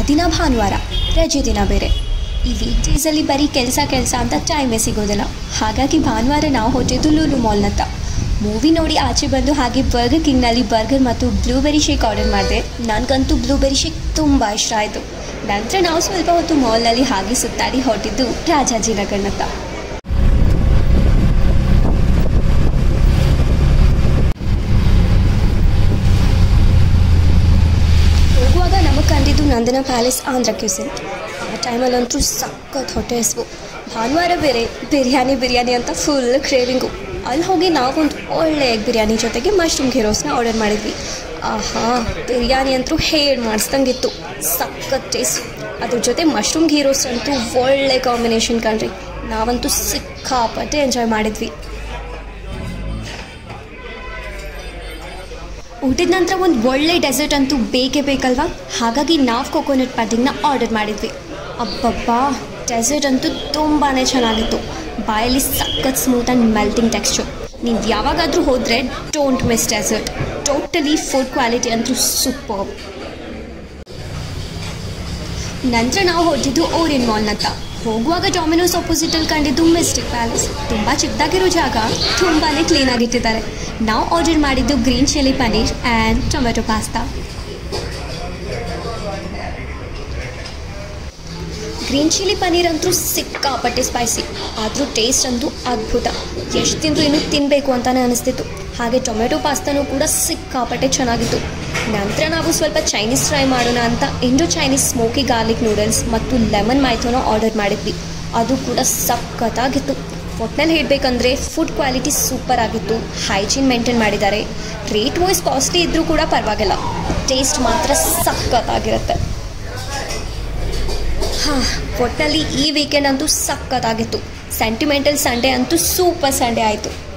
ದಿನ ಭಾನುವಾರ ರಜೆ ದಿನ ಬೇರೆ ಈ ವೀಕ್ ಡೇಸಲ್ಲಿ ಬರೀ ಕೆಲಸ ಕೆಲಸ ಅಂತ ಟೈಮೇ ಸಿಗೋದಿಲ್ಲ ಹಾಗಾಗಿ ಭಾನುವಾರ ನಾವು ಹೊಟ್ಟಿದ್ದು ಲೂಲು ಮಾಲ್ನತ್ತ ಮೂವಿ ನೋಡಿ ಆಚೆ ಬಂದು ಹಾಗೆ ಬರ್ಗರ್ ಕಿಂಗ್ನಲ್ಲಿ ಬರ್ಗರ್ ಮತ್ತು ಬ್ಲೂಬೆರಿ ಶೇಕ್ ಆರ್ಡರ್ ಮಾಡಿದೆ ನನಗಂತೂ ಬ್ಲೂಬೆರಿ ಶೇಕ್ ತುಂಬ ಇಷ್ಟ ಆಯಿತು ನಂತರ ನಾವು ಸ್ವಲ್ಪ ಹೊತ್ತು ಮಾಲ್ನಲ್ಲಿ ಹಾಗೆ ಸುತ್ತಾಡಿ ಹೊರಟಿದ್ದು ರಾಜಾಜಿನಗರ್ನತ್ತ ಹೋಗುವಾಗ ನಮಗೆ ಕಂಡಿದ್ದು ನಂದನ ಪ್ಯಾಲೇಸ್ ಆಂಧ್ರ ಕ್ಯೂಸಿನ್ ಆ ಟೈಮಲ್ಲಂತೂ ಸಖತ್ ಹೊಟ್ಟೆ ಹಸಿವು ಭಾನುವಾರ ಬೇರೆ ಬಿರಿಯಾನಿ ಬಿರಿಯಾನಿ ಅಂತ ಫುಲ್ ಕ್ರೇವಿಂಗು ಅಲ್ಲಿ ಹೋಗಿ ನಾವೊಂದು ಒಳ್ಳೆ ಎಗ್ ಬಿರಿಯಾನಿ ಜೊತೆಗೆ ಮಶ್ರೂಮ್ ಘೀರೋಸ್ನ ಆರ್ಡರ್ ಮಾಡಿದ್ವಿ ಆಹಾ ಬಿರಿಯಾನಿ ಅಂತೂ ಹೇಳಿ ಮಾಡಿಸ್ದಂಗಿತ್ತು ಸಖತ್ ಟೇಸ್ಟ್ ಅದ್ರ ಜೊತೆ ಮಶ್ರೂಮ್ ಘೀರೋಸ್ ಅಂತೂ ಒಳ್ಳೆ ಕಾಂಬಿನೇಷನ್ ಕಣ್ರಿ ನಾವಂತೂ ಸಿಕ್ಕಾಪಟ್ಟೆ ಎಂಜಾಯ್ ಮಾಡಿದ್ವಿ ಊಟದ ನಂತರ ಒಂದು ಒಳ್ಳೆ ಡೆಸರ್ಟ್ ಅಂತೂ ಬೇಕೇ ಬೇಕಲ್ವಾ ಹಾಗಾಗಿ ನಾವು ಕೊಕೊನಟ್ ಪಡ್ಡಿಂಗ್ನ ಆರ್ಡರ್ ಮಾಡಿದ್ವಿ ಅಬ್ಬಬ್ಬಾ ಡೆಸರ್ಟ್ ಅಂತೂ ತುಂಬಾ ಚೆನ್ನಾಗಿತ್ತು ಬಾಯಲ್ಲಿ ಸಖತ್ ಸ್ಮೂತ್ ಆ್ಯಂಡ್ ಮೆಲ್ಟಿಂಗ್ ಟೆಕ್ಸ್ಚರ್ ನೀವು ಯಾವಾಗಾದರೂ ಹೋದರೆ don't miss dessert totally food quality ಅಂತೂ ಸೂಪರ್ ನಂತರ ನಾವು ಹೊರಟಿದ್ದು ಓರಿಯನ್ ಮಾಲ್ನತ್ತ ಹೋಗುವಾಗ ಡಾಮಿನೋಸ್ ಆಪೋಸಿಟಲ್ಲಿ ಕಂಡಿದ್ದು ಮಿಸ್ಟಿಕ್ ಪ್ಯಾಲೇಸ್ ತುಂಬ ಚಿಕ್ಕದಾಗಿರೋ ಜಾಗ ತುಂಬಾ ಕ್ಲೀನಾಗಿಟ್ಟಿದ್ದಾರೆ ನಾವು ಆರ್ಡರ್ ಮಾಡಿದ್ದು green chilli paneer and tomato pasta green chilli paneer ಅಂತೂ ಸಿಕ್ಕಾಪಟ್ಟೆ ಸ್ಪೈಸಿ ಆದರೂ ಟೇಸ್ಟ್ ಅಂತೂ ಅದ್ಭುತ ಎಷ್ಟು ತಿಂದರೂ ಇನ್ನೂ ತಿನ್ನಬೇಕು ಅಂತಲೇ ಅನಿಸ್ತಿತ್ತು ಹಾಗೆ ಟೊಮೆಟೊ ಪಾಸ್ತಾನೂ ಕೂಡ ಸಿಕ್ಕಾಪಟ್ಟೆ ಚೆನ್ನಾಗಿತ್ತು ನಂತರ ನಾವು ಸ್ವಲ್ಪ ಚೈನೀಸ್ ಟ್ರೈ ಮಾಡೋಣ ಅಂತ Indo Chinese smoky garlic noodles ಮತ್ತು ಲೆಮನ್ ಮೈಥೋನ ಆರ್ಡರ್ ಮಾಡಿದ್ವಿ ಅದು ಕೂಡ ಸಖತ್ತಾಗಿತ್ತು ಒಟ್ನಲ್ಲಿ ಹೇಳಬೇಕಂದ್ರೆ ಫುಡ್ ಕ್ವಾಲಿಟಿ ಸೂಪರ್ ಆಗಿತ್ತು ಹೈಜೀನ್ ಮೇಂಟೈನ್ ಮಾಡಿದ್ದಾರೆ ರೇಟ್ ವೈಸ್ ಕಾಸ್ಟ್ಲಿ ಇದ್ದರೂ ಕೂಡ ಪರವಾಗಿಲ್ಲ ಟೇಸ್ಟ್ ಮಾತ್ರ ಸಖತ್ತಾಗಿರುತ್ತೆ ಹಾಂ ಒಟ್ಟಲ್ಲಿ ಈ ವೀಕೆಂಡ್ ಅಂತೂ ಸಖತ್ತಾಗಿತ್ತು ಸೆಂಟಿಮೆಂಟಲ್ ಸಂಡೇ ಅಂತೂ ಸೂಪರ್ ಸಂಡೇ ಆಯಿತು